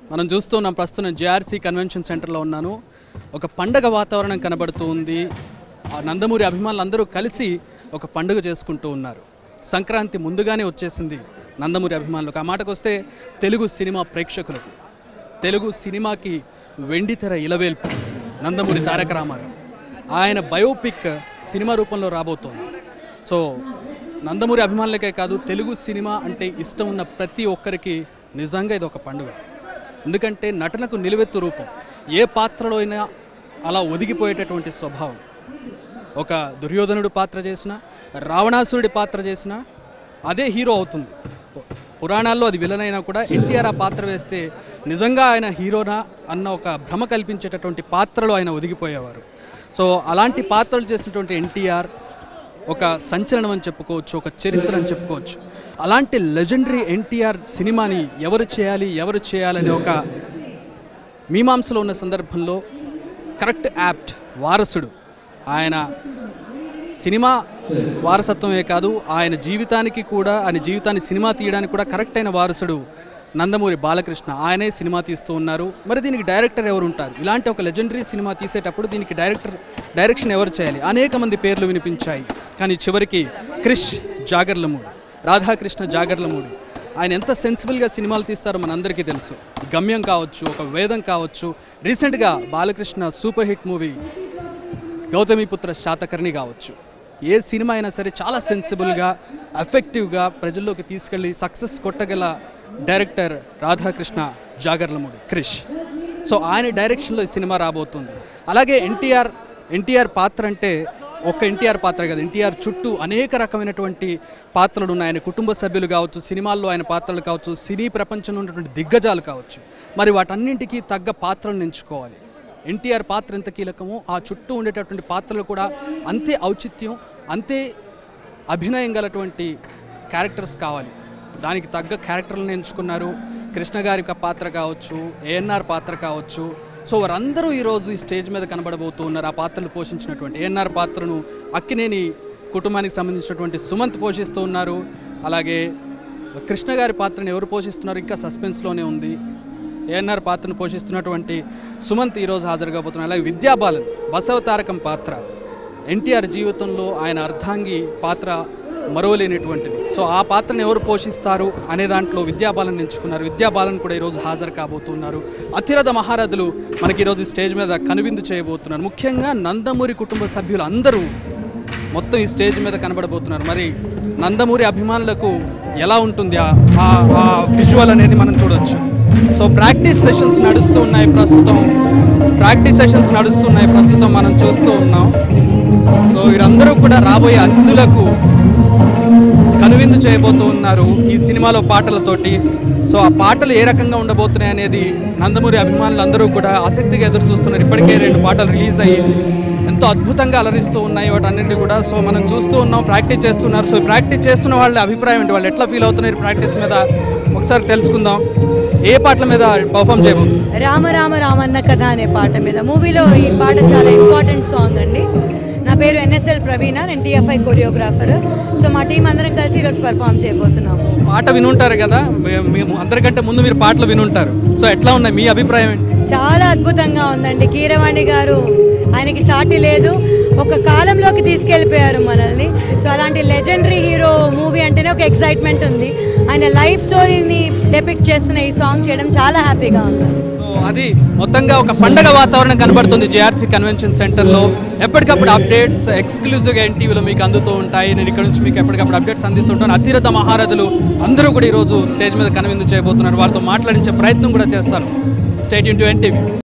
మనం చూస్తున్నాం ప్రస్తుతం జేఆర్సీ కన్వెన్షన్ సెంటర్లో ఉన్నాను ఒక పండగ వాతావరణం కనబడుతూ ఉంది ఆ నందమూరి అభిమానులు అందరూ కలిసి ఒక పండుగ చేసుకుంటూ ఉన్నారు సంక్రాంతి ముందుగానే వచ్చేసింది నందమూరి అభిమానులకు ఆ మాటకు వస్తే తెలుగు సినిమా ప్రేక్షకులకు తెలుగు సినిమాకి వెండితెర ఇలవేల్పు నందమూరి తారక రామారావు ఆయన బయోపిక్ సినిమా రూపంలో రాబోతోంది సో నందమూరి అభిమానులకే కాదు తెలుగు సినిమా అంటే ఇష్టం ఉన్న ప్రతి ఒక్కరికి నిజంగా ఇది ఒక పండుగ ఎందుకంటే నటనకు నిలువెత్తు రూపం ఏ పాత్రలో అయినా అలా ఒదిగిపోయేటటువంటి స్వభావం ఒక దుర్యోధనుడు పాత్ర చేసిన రావణాసురుడి పాత్ర చేసిన అదే హీరో అవుతుంది పురాణాల్లో అది విలన్ అయినా కూడా ఎన్టీఆర్ ఆ పాత్ర వేస్తే నిజంగా ఆయన హీరోనా అన్న ఒక భ్రమ కల్పించేటటువంటి పాత్రలో ఆయన ఒదిగిపోయేవారు సో అలాంటి పాత్రలు చేసినటువంటి ఎన్టీఆర్ ఒక సంచలనం అని చెప్పుకోవచ్చు ఒక చరిత్ర అని చెప్పుకోవచ్చు అలాంటి లెజెండరీ ఎన్టీఆర్ సినిమాని ఎవరు చేయాలి ఎవరు చేయాలనే ఒక మీమాంసలో ఉన్న సందర్భంలో కరెక్ట్ యాప్ట్ వారసుడు ఆయన సినిమా వారసత్వమే కాదు ఆయన జీవితానికి కూడా ఆయన జీవితాన్ని సినిమా తీయడానికి కూడా కరెక్ట్ అయిన వారసుడు నందమూరి బాలకృష్ణ ఆయనే సినిమా తీస్తూ ఉన్నారు మరి దీనికి డైరెక్టర్ ఎవరు ఉంటారు ఇలాంటి ఒక లెజెండరీ సినిమా తీసేటప్పుడు దీనికి డైరెక్టర్ డైరెక్షన్ ఎవరు చేయాలి అనేక మంది పేర్లు వినిపించాయి కానీ చివరికి క్రిష్ జాగర్లమూడి రాధాకృష్ణ జాగర్లమూడి ఆయన ఎంత సెన్సిబుల్గా సినిమాలు తీస్తారో మనందరికీ తెలుసు గమ్యం కావచ్చు ఒక వేదం కావచ్చు రీసెంట్గా Balakrishna super hit movie Gautamiputra Satakarni కావచ్చు ఏ సినిమా అయినా సరే చాలా సెన్సిబుల్గా ఎఫెక్టివ్గా ప్రజల్లోకి తీసుకెళ్ళి సక్సెస్ కొట్టగల డైరెక్టర్ రాధాకృష్ణ జాగర్లమూడి క్రిష్ సో ఆయన డైరెక్షన్లో ఈ సినిమా రాబోతుంది అలాగే ఎన్టీఆర్ ఎన్టీఆర్ పాత్ర అంటే ఒక్క ఎన్టీఆర్ పాత్ర కాదు ఎన్టీఆర్ చుట్టూ అనేక రకమైనటువంటి పాత్రలు ఉన్నాయి ఆయన కుటుంబ సభ్యులు కావచ్చు సినిమాల్లో ఆయన పాత్రలు కావచ్చు సినీ ప్రపంచంలో ఉన్నటువంటి దిగ్గజాలు కావచ్చు మరి వాటన్నింటికీ తగ్గ పాత్రలను ఎంచుకోవాలి ఎన్టీఆర్ పాత్ర ఎంత కీలకమో ఆ చుట్టూ ఉండేటటువంటి పాత్రలు కూడా అంతే ఔచిత్యం అంతే అభినయం గలటువంటి క్యారెక్టర్స్ కావాలి దానికి తగ్గ క్యారెక్టర్లను ఎంచుకున్నారు కృష్ణ గారి యొక్క పాత్ర కావచ్చు ఏఎన్ఆర్ పాత్ర కావచ్చు సో వారందరూ ఈరోజు ఈ స్టేజ్ మీద కనబడబోతూ ఉన్నారు ఆ పాత్రలు పోషించినటువంటి ఏఎన్ఆర్ పాత్రను అక్కినేని కుటుంబానికి సంబంధించినటువంటి సుమంత్ పోషిస్తూ ఉన్నారు అలాగే కృష్ణ గారి పాత్రను ఎవరు పోషిస్తున్నారు ఇంకా సస్పెన్స్లోనే ఉంది ఏఎన్ఆర్ పాత్రను పోషిస్తున్నటువంటి సుమంత్ ఈరోజు హాజరు కాబోతున్నారు అలాగే విద్యాబాలన్ బసవతారకం పాత్ర ఎన్టీఆర్ జీవితంలో ఆయన అర్ధాంగి పాత్ర మరవలేనటువంటిది సో ఆ పాత్రను ఎవరు పోషిస్తారు అనే దాంట్లో విద్యాబాలన్ ఎంచుకున్నారు విద్యాబాలన్ కూడా ఈరోజు హాజరు కాబోతున్నారు అతిరథ మహారథులు మనకి ఈరోజు స్టేజ్ మీద కనువిందు చేయబోతున్నారు ముఖ్యంగా నందమూరి కుటుంబ సభ్యులు అందరూ మొత్తం ఈ స్టేజ్ మీద కనబడబోతున్నారు మరి నందమూరి అభిమానులకు ఎలా ఉంటుంది ఆ- ఆ- ఆ విజువల్ అనేది మనం చూడొచ్చు సో ప్రాక్టీస్ సెషన్స్ నడుస్తూ ఉన్నాయి ప్రస్తుతం ప్రాక్టీస్ సెషన్స్ నడుస్తున్నాయి ప్రస్తుతం మనం చూస్తూ ఉన్నాం సో వీరందరూ కూడా రాబోయే అతిథులకు కనువిందు చేయబోతూ ఉన్నారు ఈ సినిమాలో పాటలతోటి సో ఆ పాటలు ఏ రకంగా ఉండబోతున్నాయి అనేది నందమూరి అభిమానులు అందరూ కూడా ఆసక్తిగా ఎదురు చూస్తున్నారు ఇప్పటికే రెండు పాటలు రిలీజ్ అయ్యి ఎంతో అద్భుతంగా అలరిస్తూ ఉన్నాయి వాటన్నింటి కూడా సో మనం చూస్తూ ఉన్నాం ప్రాక్టీస్ చేస్తున్నారు సో ప్రాక్టీస్ చేస్తున్న వాళ్ళ అభిప్రాయం ఏంటి వాళ్ళు ఎట్లా ఫీల్ అవుతున్నారు ప్రాక్టీస్ మీద ఒకసారి తెలుసుకుందాం ఏ పాటల మీద పర్ఫామ్ చేయబోతున్నారు రామ రామ రామన్న కథ అనే పాట మీద మూవీలో ఈ పాట చాలా ఇంపార్టెంట్ సాంగ్ అండి నా పేరు ఎన్ఎస్ఎల్ ప్రవీణ నేను టీఎఫ్ఐ కొరియోగ్రాఫర్ సో మా టీం అందరం కలిసి ఈరోజు పర్ఫామ్ చేయబోతున్నాము పాట వినుంటారు కదా మే- మేము అందరికంటే ముందు మీరు పాటలు వినుంటారు సో ఎట్లా ఉన్నాయి మీ అభిప్రాయం ఏంటి చాలా అద్భుతంగా ఉందండి కీరవాణి గారు ఆయనకి సాటి లేదు ఒక కాలంలోకి తీసుకెళ్ళిపోయారు మనల్ని సో అలాంటి లెజెండరీ హీరో మూవీ అంటేనే ఒక ఎక్సైట్మెంట్ ఉంది ఆయన లైఫ్ స్టోరీని డెపిక్ట్ చేస్తున్న ఈ సాంగ్ చేయడం చాలా హ్యాపీగా ఉంది సో అది మొత్తంగా ఒక పండగ వాతావరణం కనబడుతుంది జేఆర్సీ కన్వెన్షన్ సెంటర్లో ఎప్పటికప్పుడు అప్డేట్స్ ఎక్స్క్లూజివ్గా ఎన్టీవీలో మీకు అందుతూ ఉంటాయి నేను ఇక్కడ నుంచి మీకు ఎప్పటికప్పుడు అప్డేట్స్ అందిస్తుంటాను అతిరథ మహారథులు అందరూ కూడా ఈరోజు స్టేజ్ మీద కనువిందు చేయబోతున్నారు వారితో మాట్లాడించే ప్రయత్నం కూడా చేస్తాను స్టేట్ ఇంటూ ఎన్టీవీ